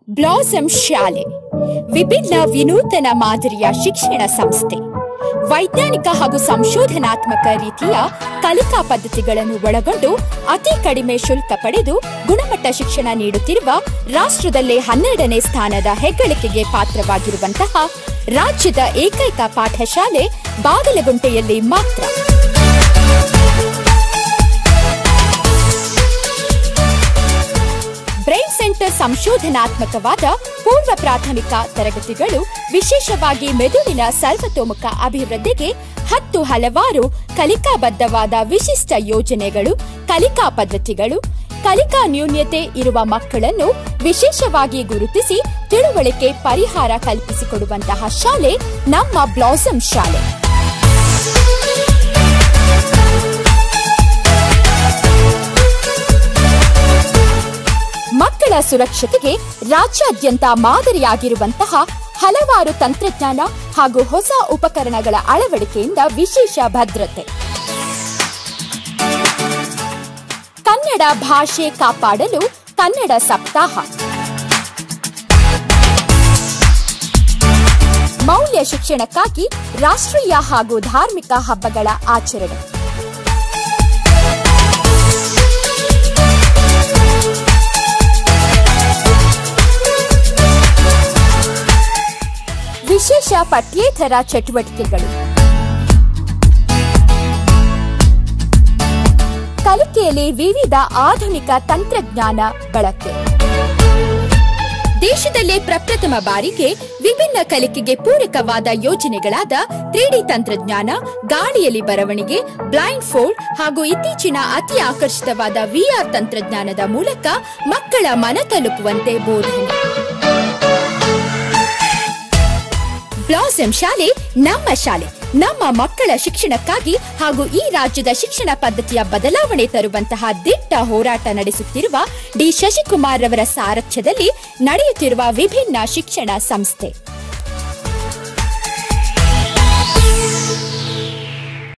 blossom ಶಾಲೆ ವಿಭಿನ್ನ ವಿನೂತನ ಮಾದರಿಯ ಶಿಕ್ಷಣ ಸಂಸ್ಥೆ ವೈಜ್ಞಾನಿಕ ಹಾಗೂ ಸಂಶೋಧನಾತ್ಮಕ ರೀತಿಯ ಕಲಿಕಾ ಪದ್ಧತಿಗಳನ್ನು ಒಳಗೊಂಡು ಅತಿ ಕಡಿಮೆ ಶುಲ್ಕ ಪಡೆದು ಗುಣಮಟ್ಟ ಶಿಕ್ಷಣ ನೀಡುತ್ತಿರುವ ರಾಷ್ಟ್ರದಲ್ಲೇ ಹನ್ನೆರಡನೇ ಸ್ಥಾನದ ಹೆಗ್ಗಳಿಕೆಗೆ ಪಾತ್ರವಾಗಿರುವಂತಹ ರಾಜ್ಯದ ಏಕೈಕ ಪಾಠಶಾಲೆ ಬಾಗಲಗುಂಟೆಯಲ್ಲಿ ಮಾತ್ರ ಬ್ರೈನ್ ಸೆಂಟರ್ ಸಂಶೋಧನಾತ್ಮಕವಾದ ಪೂರ್ವ ಪ್ರಾಥಮಿಕ ತರಗತಿಗಳು ವಿಶೇಷವಾಗಿ ಮೆದುಳಿನ ಸರ್ವತೋಮುಖ ಅಭಿವೃದ್ಧಿಗೆ ಹತ್ತು ಹಲವಾರು ಕಲಿಕಾಬದ್ಧವಾದ ವಿಶಿಷ್ಟ ಯೋಜನೆಗಳು ಕಲಿಕಾ ಪದ್ಧತಿಗಳು ಕಲಿಕಾ ನ್ಯೂನ್ಯತೆ ಇರುವ ಮಕ್ಕಳನ್ನು ವಿಶೇಷವಾಗಿ ಗುರುತಿಸಿ ತಿಳುವಳಿಕೆ ಪರಿಹಾರ ಕಲ್ಪಿಸಿಕೊಡುವಂತಹ ಶಾಲೆ ನಮ್ಮ ಬ್ಲಾಸಮ್ ಶಾಲೆ ಮಕ್ಕಳ ಸುರಕ್ಷತೆಗೆ ರಾಜ್ಯಾದ್ಯಂತ ಮಾದರಿಯಾಗಿರುವಂತಹ ಹಲವಾರು ತಂತ್ರಜ್ಞಾನ ಹಾಗೂ ಹೊಸ ಉಪಕರಣಗಳ ಅಳವಡಿಕೆಯಿಂದ ವಿಶೇಷ ಭದ್ರತೆ ಕನ್ನಡ ಭಾಷೆ ಕಾಪಾಡಲು ಕನ್ನಡ ಸಪ್ತಾಹ ಮೌಲ್ಯ ಶಿಕ್ಷಣಕ್ಕಾಗಿ ರಾಷ್ಟ್ರೀಯ ಹಾಗೂ ಧಾರ್ಮಿಕ ಹಬ್ಬಗಳ ಆಚರಣೆ ವಿಶೇಷ ಪಠ್ಯೇತರ ಚಟುವಟಿಕೆಗಳು ಕಲಿಕೆಯಲ್ಲಿ ವಿವಿಧ ಆಧುನಿಕ ತಂತ್ರಜ್ಞಾನ ಬಳಕೆ ದೇಶದಲ್ಲೇ ಪ್ರಪ್ರಥಮ ಬಾರಿಗೆ ವಿಭಿನ್ನ ಕಲಿಕೆಗೆ ಪೂರಕವಾದ ಯೋಜನೆಗಳಾದ ತ್ರೀಡಿ ತಂತ್ರಜ್ಞಾನ ಗಾಳಿಯಲ್ಲಿ ಬರವಣಿಗೆ ಬ್ಲೈಂಡ್ ಫೋಲ್ಡ್ ಹಾಗೂ ಇತ್ತೀಚಿನ ಅತಿ ಆಕರ್ಷಿತವಾದ ವಿಆರ್ ತಂತ್ರಜ್ಞಾನದ ಮೂಲಕ ಮಕ್ಕಳ ಮನ ತಲುಪುವಂತೆ ಬೋಧನೆ ಬ್ಲಾಸಮ್ ಶಾಲೆ ನಮ್ಮ ಶಾಲೆ ನಮ್ಮ ಮಕ್ಕಳ ಶಿಕ್ಷಣಕ್ಕಾಗಿ ಹಾಗೂ ಈ ರಾಜ್ಯದ ಶಿಕ್ಷಣ ಪದ್ಧತಿಯ ಬದಲಾವಣೆ ತರುವಂತಹ ದಿಟ್ಟ ಹೋರಾಟ ನಡೆಸುತ್ತಿರುವ ಡಿ ಶಶಿಕುಮಾರ್ ರವರ ಸಾರಥ್ಯದಲ್ಲಿ ನಡೆಯುತ್ತಿರುವ ವಿಭಿನ್ನ ಶಿಕ್ಷಣ ಸಂಸ್ಥೆ